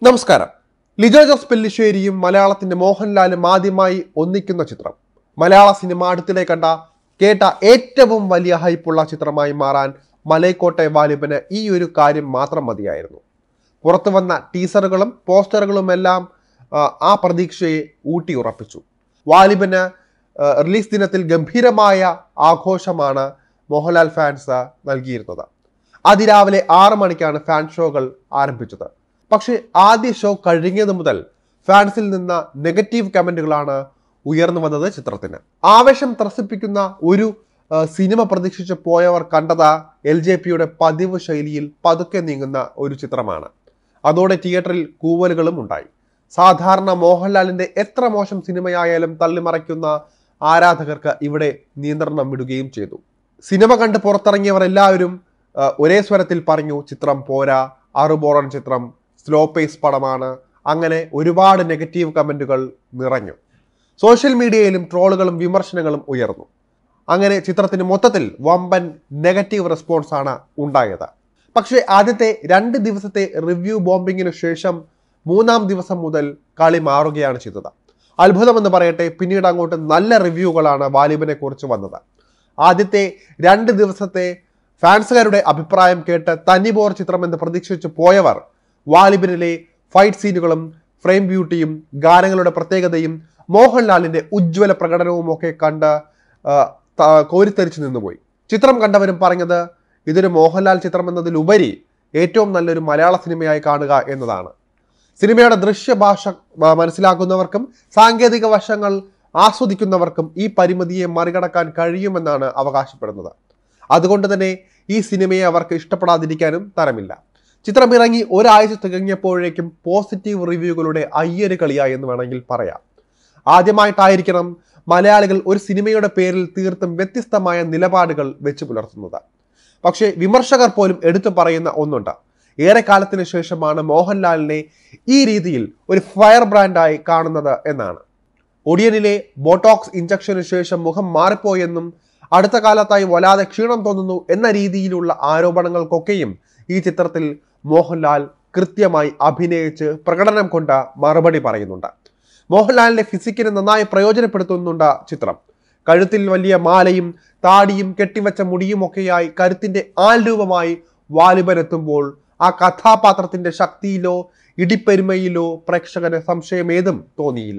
നമസ്കാരം ലിജോ ജോസ് പെല്ലിശ്ശേരിയും മലയാളത്തിന്റെ മോഹൻലാലും ആദ്യമായി ഒന്നിക്കുന്ന ചിത്രം മലയാള സിനിമ അടുത്തിടെ കണ്ട കേട്ട ഏറ്റവും വലിയ ഹൈപ്പുള്ള ചിത്രമായി മാറാൻ മലൈക്കോട്ടെ വാലിബന് ഈ ഒരു കാര്യം മാത്രം മതിയായിരുന്നു പുറത്തു വന്ന ടീസറുകളും പോസ്റ്ററുകളും എല്ലാം ആ, ആ പ്രതീക്ഷയെ ഊട്ടി ഉറപ്പിച്ചു വാലിബന് ആ, റിലീസ് ദിനത്തിൽ ഗംഭീരമായ ആഘോഷമാണ് മോഹൻലാൽ ഫാൻസ് നൽകിയിരുന്നത് അതിരാവിലെ ആറ് മണിക്കാണ് ഫാൻ ഷോകൾ ആരംഭിച്ചത് പക്ഷേ ആദ്യ ഷോ കഴിഞ്ഞത് മുതൽ ഫാൻസിൽ നിന്ന് നെഗറ്റീവ് കമന്റുകളാണ് ഉയർന്നു വന്നത് ചിത്രത്തിന് ആവേശം ത്രസിപ്പിക്കുന്ന ഒരു ആ, സിനിമ പ്രതീക്ഷിച്ച് പോയവർ കണ്ടത് എൽ ജെ പിയുടെ പതിവ് ശൈലിയിൽ പതുക്കെ നീങ്ങുന്ന ഒരു ചിത്രമാണ് അതോടെ തിയേറ്ററിൽ കൂവലുകളും ഉണ്ടായി സാധാരണ മോഹൻലാലിന്റെ എത്ര മോശം സിനിമയായാലും തള്ളിമറയ്ക്കുന്ന ആരാധകർക്ക് ഇവിടെ നിയന്ത്രണം വിടുകയും ചെയ്തു സിനിമ കണ്ട് പുറത്തിറങ്ങിയവർ എല്ലാവരും ആ, ഒരേ സ്വരത്തിൽ പറഞ്ഞു ചിത്രം പോരാ അറുബോറൻ ചിത്രം സ്ലോ പേസ് പടമാണ് അങ്ങനെ ഒരുപാട് നെഗറ്റീവ് കമന്റുകൾ നിറഞ്ഞു സോഷ്യൽ മീഡിയയിലും ട്രോളുകളും വിമർശനങ്ങളും ഉയർന്നു അങ്ങനെ ചിത്രത്തിന് മൊത്തത്തിൽ വമ്പൻ നെഗറ്റീവ് റെസ്പോൺസ് ആണ് ഉണ്ടായത് പക്ഷേ ആദ്യത്തെ രണ്ട് ദിവസത്തെ റിവ്യൂ ബോംബിങ്ങിന് ശേഷം മൂന്നാം ദിവസം മുതൽ കളി മാറുകയാണ് ചെയ്തത് അത്ഭുതമെന്ന് പറയട്ടെ പിന്നീട് അങ്ങോട്ട് നല്ല റിവ്യൂകളാണ് വാലിബിനെ കുറിച്ച് വന്നത് ആദ്യത്തെ രണ്ട് ദിവസത്തെ ഫാൻസുകാരുടെ അഭിപ്രായം കേട്ട് തന്നിബോർ ചിത്രം എന്ന് പ്രതീക്ഷിച്ച് പോയവർ വാലിബിനിലെ ഫൈറ്റ് സീനുകളും ഫ്രെയിം ബ്യൂട്ടിയും ഗാനങ്ങളുടെ പ്രത്യേകതയും മോഹൻലാലിന്റെ ഉജ്ജ്വല പ്രകടനവും ഒക്കെ കണ്ട് ആ, ത- കോരിത്തരിച്ചു നിന്നുപോയി ചിത്രം കണ്ടവരും പറഞ്ഞത് ഇതൊരു മോഹൻലാൽ ചിത്രം എന്നതിലുപരി ഏറ്റവും നല്ലൊരു മലയാള സിനിമയായി കാണുക എന്നതാണ് സിനിമയുടെ ദൃശ്യഭാഷ ആ, മനസ്സിലാക്കുന്നവർക്കും സാങ്കേതിക വശങ്ങൾ ആസ്വദിക്കുന്നവർക്കും ഈ പരിമിതിയെ മറികടക്കാൻ കഴിയുമെന്നാണ് അവകാശപ്പെടുന്നത് അതുകൊണ്ട് തന്നെ ഈ സിനിമയെ അവർക്ക് ഇഷ്ടപ്പെടാതിരിക്കാനും തരമില്ല ചിത്രം ഇറങ്ങി ഒരാഴ്ച തികഞ്ഞപ്പോഴേക്കും പോസിറ്റീവ് റിവ്യൂകളുടെ അയ്യര് കളിയായി എന്ന് വേണമെങ്കിൽ പറയാം ആദ്യമായിട്ടായിരിക്കണം മലയാളികൾ ഒരു സിനിമയുടെ പേരിൽ തീർത്തും വ്യത്യസ്തമായ നിലപാടുകൾ വെച്ച് പുലർത്തുന്നത് പക്ഷേ വിമർശകർ പോലും എടുത്തു പറയുന്ന ഒന്നുണ്ട് ഏറെക്കാലത്തിന് ശേഷമാണ് മോഹൻലാലിനെ ഈ രീതിയിൽ ഒരു ഫയർ ബ്രാൻഡായി കാണുന്നത് എന്നാണ് ഒടിയനിലെ ബോട്ടോക്സ് ഇഞ്ചക്ഷന് ശേഷം മുഖം മാറിപ്പോയെന്നും അടുത്ത കാലത്തായി വല്ലാതെ ക്ഷീണം തോന്നുന്നു എന്ന രീതിയിലുള്ള ആരോപണങ്ങൾക്കൊക്കെയും ഈ ചിത്രത്തിൽ മോഹൻലാൽ കൃത്യമായി അഭിനയിച്ച് പ്രകടനം കൊണ്ട് മറുപടി പറയുന്നുണ്ട് മോഹൻലാലിന്റെ ഫിസിക്കിനെ നന്നായി പ്രയോജനപ്പെടുത്തുന്നുണ്ട് ചിത്രം കഴുത്തിൽ വലിയ മാലയും താടിയും കെട്ടിവെച്ച മുടിയുമൊക്കെയായി കരുത്തിന്റെ ആൽരൂപമായി വാലിബൻ എത്തുമ്പോൾ ആ കഥാപാത്രത്തിന്റെ ശക്തിയിലോ ഇടിപ്പെരുമയിലോ പ്രേക്ഷകന് സംശയമേതും തോന്നിയില്ല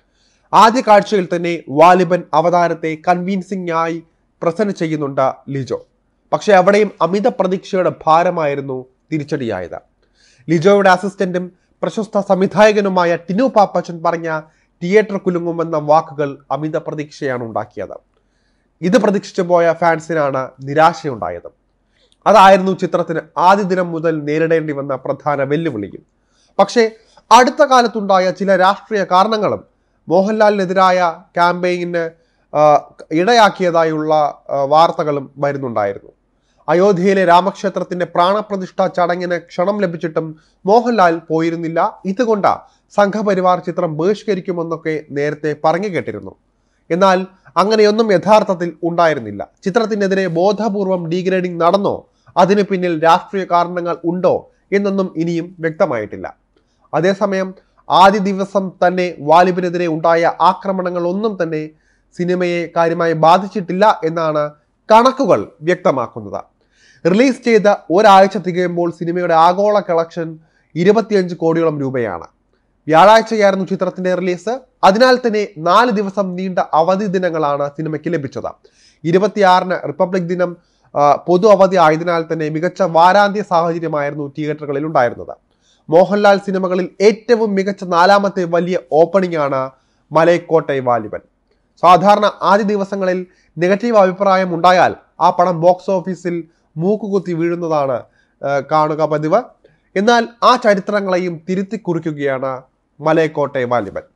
ആദ്യ കാഴ്ചയിൽ തന്നെ വാലിബൻ അവതാരത്തെ കൺവിൻസിംഗ് ആയി പ്രസന്റ് ചെയ്യുന്നുണ്ട് ലിജോ പക്ഷെ അവിടെയും അമിത പ്രതീക്ഷയുടെ ഭാരമായിരുന്നു തിരിച്ചടിയായത് ലിജോയുടെ അസിസ്റ്റന്റും പ്രശസ്ത സംവിധായകനുമായ ടിനു പാപ്പച്ചൻ പറഞ്ഞ തിയേറ്റർ കുലുങ്ങുമെന്ന വാക്കുകൾ അമിത പ്രതീക്ഷയാണ് ഉണ്ടാക്കിയത് ഇത് പ്രതീക്ഷിച്ചു പോയ ഫാൻസിനാണ് നിരാശയുണ്ടായത് അതായിരുന്നു ചിത്രത്തിന് ആദ്യ ദിനം മുതൽ നേരിടേണ്ടി വന്ന പ്രധാന വെല്ലുവിളിയും പക്ഷേ അടുത്ത കാലത്തുണ്ടായ ചില രാഷ്ട്രീയ കാരണങ്ങളും മോഹൻലാലിനെതിരായ ക്യാമ്പയിന് ആ, ഇടയാക്കിയതായുള്ള ആ, വാർത്തകളും വരുന്നുണ്ടായിരുന്നു അയോധ്യയിലെ രാമക്ഷേത്രത്തിന്റെ പ്രാണപ്രതിഷ്ഠ ചടങ്ങിന് ക്ഷണം ലഭിച്ചിട്ടും മോഹൻലാൽ പോയിരുന്നില്ല ഇതുകൊണ്ട് സംഘപരിവാർ ചിത്രം ബഹിഷ്കരിക്കുമെന്നൊക്കെ നേരത്തെ പറഞ്ഞു കേട്ടിരുന്നു എന്നാൽ അങ്ങനെയൊന്നും യഥാർത്ഥത്തിൽ ഉണ്ടായിരുന്നില്ല ചിത്രത്തിനെതിരെ ബോധപൂർവം ഡീഗ്രേഡിംഗ് നടന്നോ അതിന് പിന്നിൽ രാഷ്ട്രീയ കാരണങ്ങൾ ഉണ്ടോ എന്നൊന്നും ഇനിയും വ്യക്തമായിട്ടില്ല അതേസമയം ആദ്യ ദിവസം തന്നെ വാലിബിനെതിരെ ഉണ്ടായ ആക്രമണങ്ങൾ ഒന്നും തന്നെ സിനിമയെ കാര്യമായി ബാധിച്ചിട്ടില്ല എന്നാണ് കണക്കുകൾ വ്യക്തമാക്കുന്നത് റിലീസ് ചെയ്ത ഒരാഴ്ച തികയുമ്പോൾ സിനിമയുടെ ആഗോള കളക്ഷൻ ഇരുപത്തിയഞ്ച് കോടിയോളം രൂപയാണ് വ്യാഴാഴ്ചയായിരുന്നു ചിത്രത്തിന്റെ റിലീസ് അതിനാൽ തന്നെ നാല് ദിവസം നീണ്ട അവധി ദിനങ്ങളാണ് സിനിമയ്ക്ക് ലഭിച്ചത് ഇരുപത്തിയാറിന് റിപ്പബ്ലിക് ദിനം ആ, പൊതു അവധി ആയതിനാൽ തന്നെ മികച്ച വാരാന്ത്യ സാഹചര്യമായിരുന്നു തിയേറ്ററുകളിൽ ഉണ്ടായിരുന്നത് മോഹൻലാൽ സിനിമകളിൽ ഏറ്റവും മികച്ച നാലാമത്തെ വലിയ ഓപ്പണിംഗ് ആണ് മലൈക്കോട്ടെ വാലിബൻ സാധാരണ ആദ്യ ദിവസങ്ങളിൽ നെഗറ്റീവ് അഭിപ്രായം ഉണ്ടായാൽ ആ പടം ബോക്സ് ഓഫീസിൽ മൂക്കുകുത്തി വീഴുന്നതാണ് ആ, കാണുക പതിവ് എന്നാൽ ആ ചരിത്രങ്ങളെയും തിരുത്തി കുറിക്കുകയാണ് മലൈക്കോട്ടെ വാലിബൻ